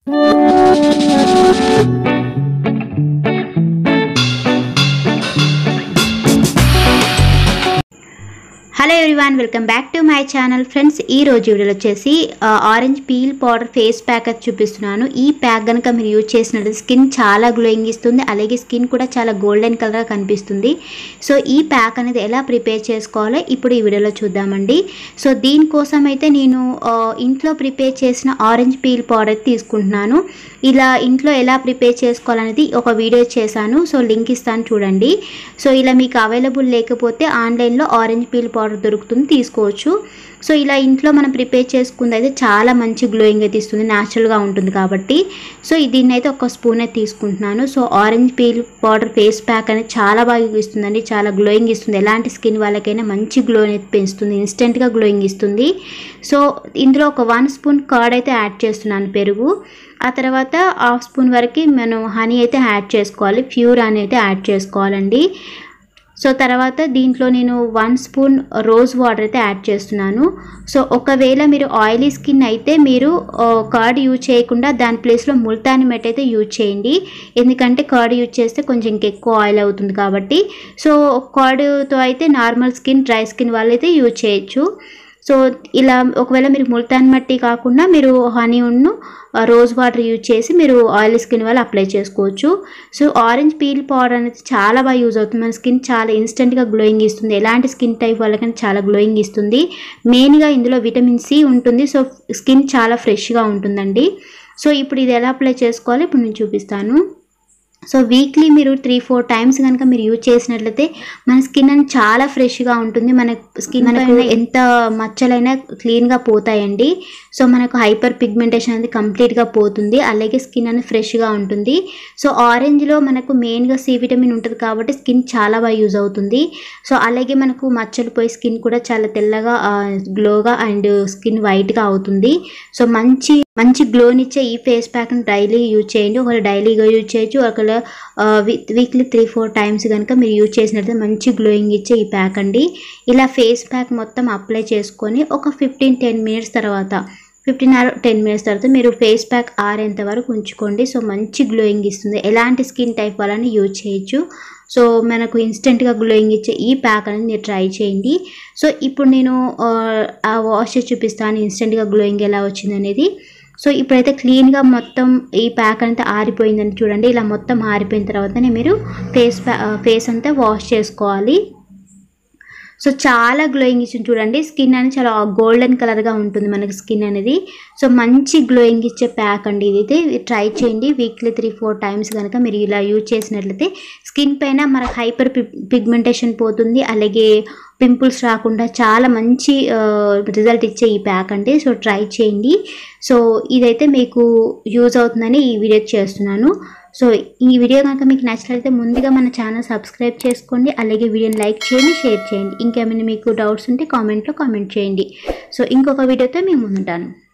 hello everyone welcome back to my channel friends ఈ రోజు వీడియోలో వచ్చేసి ఆ, orange peel powder face pack అది చూపిస్తున్నాను ఈ ప్యాక్ కనుక మీరు యూజ్ చేసినట్టు స్కిన్ చాలా గ్లోయింగ్ ఇస్తుంది అలాగే స్కిన్ కూడా చాలా గోల్డెన్ కలర్గా కనిపిస్తుంది సో ఈ ప్యాక్ అనేది ఎలా ప్రిపేర్ చేసుకోవాలో ఇప్పుడు ఈ వీడియోలో చూద్దామండి సో దీనికోసం అయితే నేను ఆ, ఇంట్లో ప్రిపేర్ చేసిన ఆరెంజ్ పీల్ పౌడర్ తీసుకుంటున్నాను ఇలా ఇంట్లో ఎలా ప్రిపేర్ చేసుకోవాలనేది ఒక వీడియో చేశాను సో లింక్ ఇస్తాను చూడండి సో ఇలా మీకు అవైలబుల్ లేకపోతే ఆన్లైన్లో ఆరెంజ్ పీల్ పౌడర్ దొరుకుతుంది తీసుకోవచ్చు సో ఇలా ఇంట్లో మనం ప్రిపేర్ చేసుకుంది అయితే చాలా మంచి గ్లోయింగ్ అయితే ఇస్తుంది న్యాచురల్గా ఉంటుంది కాబట్టి సో దీన్ని అయితే ఒక స్పూన్ అయితే తీసుకుంటున్నాను so orange peel powder face pack అనేది చాలా బాగా ఇస్తుందండి చాలా గ్లోయింగ్ ఇస్తుంది ఎలాంటి స్కిన్ వాళ్ళకైనా మంచి గ్లో అనేది పెంచుతుంది ఇన్స్టెంట్గా గ్లోయింగ్ ఇస్తుంది సో ఇందులో ఒక వన్ స్పూన్ కర్డ్ అయితే యాడ్ చేస్తున్నాను పెరుగు ఆ తర్వాత హాఫ్ స్పూన్ వరకు మనం హనీ అయితే యాడ్ చేసుకోవాలి ప్యూర్ హనీ అయితే యాడ్ చేసుకోవాలండి సో తర్వాత దీంట్లో నేను వన్ స్పూన్ రోజ్ వాటర్ అయితే యాడ్ చేస్తున్నాను సో ఒకవేళ మీరు ఆయిలీ స్కిన్ అయితే మీరు కర్డ్ యూజ్ చేయకుండా దాని ప్లేస్లో ముల్తాని మెట్ అయితే యూజ్ చేయండి ఎందుకంటే కర్డ్ యూజ్ చేస్తే కొంచెం ఇంకెక్కువ ఆయిల్ అవుతుంది కాబట్టి సో కర్డ్తో అయితే నార్మల్ స్కిన్ డ్రై స్కిన్ వాళ్ళైతే యూజ్ చేయొచ్చు సో ఇలా ఒకవేళ మీరు ముల్తాన్ మట్టి కాకుండా మీరు హనీ ఉన్ను రోజ్ వాటర్ యూజ్ చేసి మీరు ఆయిల్ స్కిన్ వల్ల అప్లై చేసుకోవచ్చు సో ఆరెంజ్ పీల్ పౌడర్ అనేది చాలా బాగా యూజ్ అవుతుంది మన స్కిన్ చాలా ఇన్స్టెంట్గా గ్లోయింగ్ ఇస్తుంది ఎలాంటి స్కిన్ టైప్ వాళ్ళకైనా చాలా గ్లోయింగ్ ఇస్తుంది మెయిన్గా ఇందులో విటమిన్ సి ఉంటుంది సో స్కిన్ చాలా ఫ్రెష్గా ఉంటుందండి సో ఇప్పుడు ఇది ఎలా అప్లై చేసుకోవాలి ఇప్పుడు నేను చూపిస్తాను సో వీక్లీ మీరు త్రీ ఫోర్ టైమ్స్ కనుక మీరు యూజ్ చేసినట్లయితే మన స్కిన్ అనేది చాలా ఫ్రెష్గా ఉంటుంది మన స్కిన్ మనకు ఎంత మచ్చలైనా క్లీన్గా పోతాయండి సో మనకు హైపర్ పిగ్మెంటేషన్ అనేది కంప్లీట్గా పోతుంది అలాగే స్కిన్ అనేది ఫ్రెష్గా ఉంటుంది సో ఆరెంజ్లో మనకు మెయిన్గా సి విటమిన్ ఉంటుంది కాబట్టి స్కిన్ చాలా బాగా యూజ్ అవుతుంది సో అలాగే మనకు మచ్చలు పోయి స్కిన్ కూడా చాలా తెల్లగా గ్లోగా అండ్ స్కిన్ వైట్గా అవుతుంది సో మంచి మంచి గ్లోనిచ్చే ఈ ఫేస్ ప్యాక్ని డైలీ యూజ్ చేయండి ఒకవేళ డైలీగా యూజ్ చేయొచ్చు ఒకవేళ వీక్లీ త్రీ ఫోర్ టైమ్స్ కనుక మీరు యూజ్ చేసినట్లయితే మంచి గ్లోయింగ్ ఇచ్చే ఈ ప్యాక్ అండి ఇలా ఫేస్ ప్యాక్ మొత్తం అప్లై చేసుకొని ఒక ఫిఫ్టీన్ టెన్ మినిట్స్ తర్వాత ఫిఫ్టీన్ ఆర్ టెన్ మినిట్స్ తర్వాత మీరు ఫేస్ ప్యాక్ ఆరేంత వరకు ఉంచుకోండి సో మంచి గ్లోయింగ్ ఇస్తుంది ఎలాంటి స్కిన్ టైప్ వాళ్ళని యూజ్ చేయొచ్చు సో మనకు ఇన్స్టెంట్గా గ్లోయింగ్ ఇచ్చే ఈ ప్యాక్ అనేది మీరు ట్రై చేయండి సో ఇప్పుడు నేను ఆ, ఆ వాష్ చేసి చూపిస్తాను ఇన్స్టెంట్గా గ్లోయింగ్ ఎలా వచ్చింది అనేది సో ఇప్పుడైతే క్లీన్గా మొత్తం ఈ ప్యాక్ అంతా ఆరిపోయిందని చూడండి ఇలా మొత్తం ఆరిపోయిన తర్వాతనే మీరు ఫేస్ ప్యా ఫేస్ అంతా వాష్ చేసుకోవాలి సో చాలా గ్లోయింగ్ ఇచ్చింది చూడండి స్కిన్ అనేది చాలా గోల్డెన్ కలర్గా ఉంటుంది మనకి స్కిన్ అనేది సో మంచి గ్లోయింగ్ ఇచ్చే ప్యాక్ అండి ఇది అయితే ట్రై చేయండి వీక్లీ త్రీ ఫోర్ టైమ్స్ కనుక మీరు ఇలా యూజ్ చేసినట్లయితే స్కిన్ పైన మనకు హైపర్ పిగ్మెంటేషన్ పోతుంది అలాగే పింపుల్స్ రాకుండా చాలా మంచి రిజల్ట్ ఇచ్చే ఈ ప్యాక్ అండి సో ట్రై చేయండి సో ఇదైతే మీకు యూజ్ అవుతుందని ఈ వీడియో చేస్తున్నాను సో ఈ వీడియో కనుక మీకు నచ్చినట్లయితే ముందుగా మన ఛానల్ సబ్స్క్రైబ్ చేసుకోండి అలాగే వీడియోని లైక్ చేయండి షేర్ చేయండి ఇంకేమైనా మీకు డౌట్స్ ఉంటే కామెంట్లో కామెంట్ చేయండి సో ఇంకొక వీడియోతో మేము ముందుంటాను